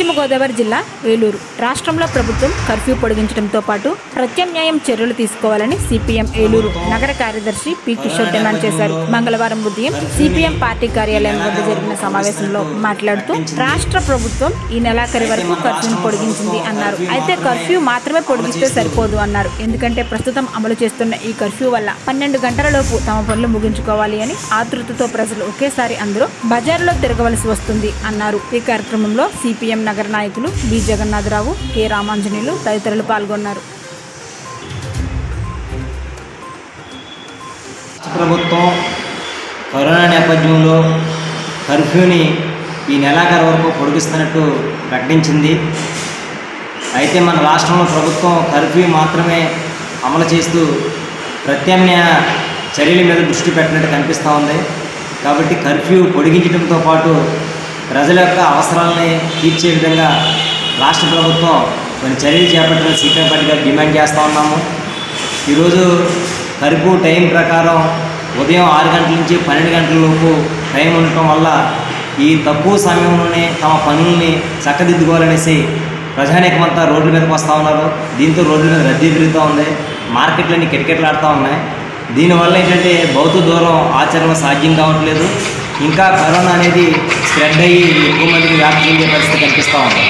పశ్చిమ గోదావరి జిల్లా ఏలూరు రాష్ట్రంలో ప్రభుత్వం కర్ఫ్యూ పొడిగించడంతో పాటు ప్రత్యామ్నాయం చర్యలు తీసుకోవాలని సిపిఎం ఏలూరు నగర కార్యదర్శి పి కిషోర్ డిమాండ్ చేశారు మంగళవారం ఉదయం సిపిఎం పార్టీ కార్యాలయం వద్ద జరిగిన సమావేశంలో మాట్లాడుతూ రాష్ట్ర ప్రభుత్వం ఈ నెలాఖరి వరకు కర్ఫ్యూను పొడిగించింది అన్నారు అయితే కర్ఫ్యూ మాత్రమే పొడిగిస్తే సరిపోదు అన్నారు ఎందుకంటే ప్రస్తుతం అమలు చేస్తున్న ఈ కర్ఫ్యూ వల్ల పన్నెండు గంటలలోపు తమ పనులు ముగించుకోవాలి అని ఆతృతతో ప్రజలు ఒకేసారి అందరూ బజార్లో తిరగవలసి వస్తుంది అన్నారు ఈ కార్యక్రమంలో సిపిఎం నగర నాయకులు బి జగన్నాథరావు కె రామాంజనేయులు తదితరులు పాల్గొన్నారు రాష్ట్ర ప్రభుత్వం కరోనా నేపథ్యంలో కర్ఫ్యూని ఈ నెలాఖరు వరకు పొడిగిస్తున్నట్టు ప్రకటించింది అయితే మన రాష్ట్రంలో ప్రభుత్వం కర్ఫ్యూ మాత్రమే అమలు చేస్తూ ప్రత్యామ్నాయ చర్యల మీద దృష్టి పెట్టినట్టు కనిపిస్తూ ఉంది కాబట్టి కర్ఫ్యూ పొడిగించడంతో పాటు ప్రజల యొక్క అవసరాలని తీర్చే విధంగా రాష్ట్ర ప్రభుత్వం కొన్ని చర్యలు చేపట్టాలని సిపిఎం పార్టీగా డిమాండ్ చేస్తూ ఉన్నాము ఈరోజు కర్ఫ్యూ టైం ప్రకారం ఉదయం ఆరు గంటల నుంచి పన్నెండు గంటల లోపు టైం ఉండటం వల్ల ఈ తక్కువ సమయంలోనే తమ పనుల్ని చక్కదిద్దుకోవాలనేసి ప్రజానీకమంతా రోడ్ల మీదకి వస్తూ ఉన్నారు దీంతో రోడ్ల మీద రద్దీ పెరుగుతూ ఉంది మార్కెట్లన్నీ కిటకిటలాడుతూ ఉన్నాయి దీనివల్ల ఏంటంటే భౌతిక దూరం ఆచరణ సాధ్యం కావట్లేదు ఇంకా కరోనా అనేది స్ప్రెడ్ అయ్యి ఎక్కువ మందికి వ్యాప్తి చెందే పరిస్థితి కనిపిస్తూ ఉంది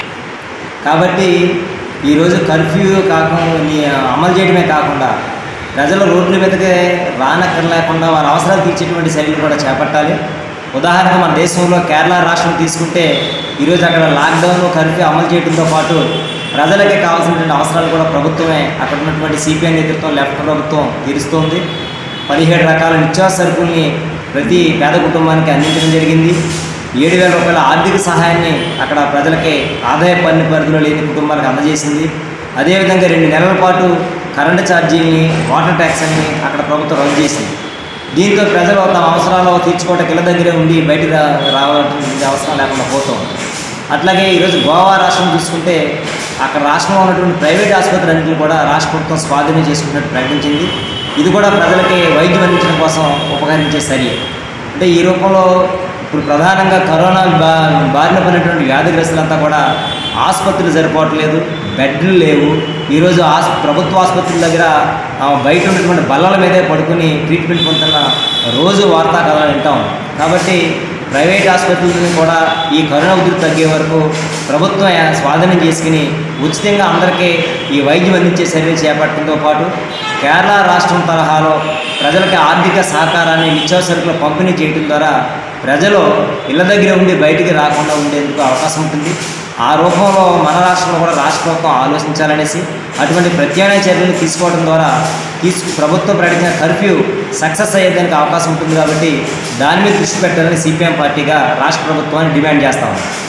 కాబట్టి ఈరోజు కర్ఫ్యూ కాకుండా అమలు చేయడమే కాకుండా ప్రజలు రోడ్ల మీదకి రానక్కర లేకుండా వారి అవసరాలు తీర్చేటువంటి చర్యలు కూడా చేపట్టాలి ఉదాహరణకు మన దేశంలో కేరళ రాష్ట్రం తీసుకుంటే ఈరోజు అక్కడ లాక్డౌన్ కర్ఫ్యూ అమలు చేయడంతో పాటు ప్రజలకి కావాల్సినటువంటి అవసరాలు కూడా ప్రభుత్వమే అక్కడ ఉన్నటువంటి సిపిఐ నేతృత్వం లెఫ్ట్ ప్రభుత్వం తీరుస్తోంది పదిహేడు రకాల నిత్యావసర సరుకుల్ని ప్రతి పేద కుటుంబానికి అందించడం జరిగింది ఏడు వేల రూపాయల ఆర్థిక సహాయాన్ని అక్కడ ప్రజలకి ఆదాయ పన్ను పరిధిలో లేని కుటుంబాలకు అందజేసింది అదేవిధంగా రెండు నెలల పాటు కరెంటు ఛార్జీలని వాటర్ ట్యాక్స్ అని అక్కడ ప్రభుత్వం రద్దు చేసింది దీంతో ప్రజలు తమ అవసరాలు తీర్చుకోవడానికి ఇళ్ళ దగ్గరే ఉండి బయటికి రా రావాల్సిన అవసరం లేకుండా పోతాం అట్లాగే ఈరోజు గోవా రాష్ట్రం చూసుకుంటే అక్కడ రాష్ట్రంలో ఉన్నటువంటి ప్రైవేట్ ఆసుపత్రి అన్నింటిని కూడా రాష్ట్ర ప్రభుత్వం స్వాధీనం చేసుకున్నట్టు ప్రకటించింది ఇది కూడా ప్రజలకి వైద్యం అందించడం కోసం ఉపకరించే చర్య అంటే ఈ రూపంలో ఇప్పుడు ప్రధానంగా కరోనా బా బారిన పడినటువంటి వ్యాధిగ్రస్తులంతా కూడా ఆసుపత్రులు సరిపోవట్లేదు బెడ్లు లేవు ఈరోజు ఆస్ ప్రభుత్వ ఆసుపత్రుల దగ్గర ఆ, బయట ఉన్నటువంటి బల్లల మీదే పడుకుని ట్రీట్మెంట్ పొందుతున్న రోజు వార్తా కథలు వింటాం కాబట్టి ప్రైవేట్ ఆసుపత్రులను కూడా ఈ కరోనా ఉధృతి తగ్గే వరకు ప్రభుత్వం స్వాధీనం చేసుకుని ఉచితంగా అందరికీ ఈ వైద్యం అందించే చర్యలు చేపట్టడంతో పాటు కేరళ రాష్ట్రం తరహాలో ప్రజలకి ఆర్థిక సహకారాన్ని నిత్యావసరకులు పంపిణీ చేయడం ద్వారా ప్రజలు ఇళ్ళ దగ్గర ఉండి బయటికి రాకుండా ఉండేందుకు అవకాశం ఉంటుంది ఆ రూపంలో మన రాష్ట్రంలో కూడా రాష్ట్ర ప్రభుత్వం ఆలోచించాలనేసి అటువంటి ప్రత్యామ్నాయ చర్యలు తీసుకోవడం ద్వారా తీసుకు ప్రభుత్వం ప్రకటించిన కర్ఫ్యూ సక్సెస్ అయ్యేదానికి అవకాశం ఉంటుంది కాబట్టి దాని మీద దృష్టి పెట్టాలని సిపిఎం పార్టీగా రాష్ట్ర ప్రభుత్వాన్ని డిమాండ్ చేస్తాము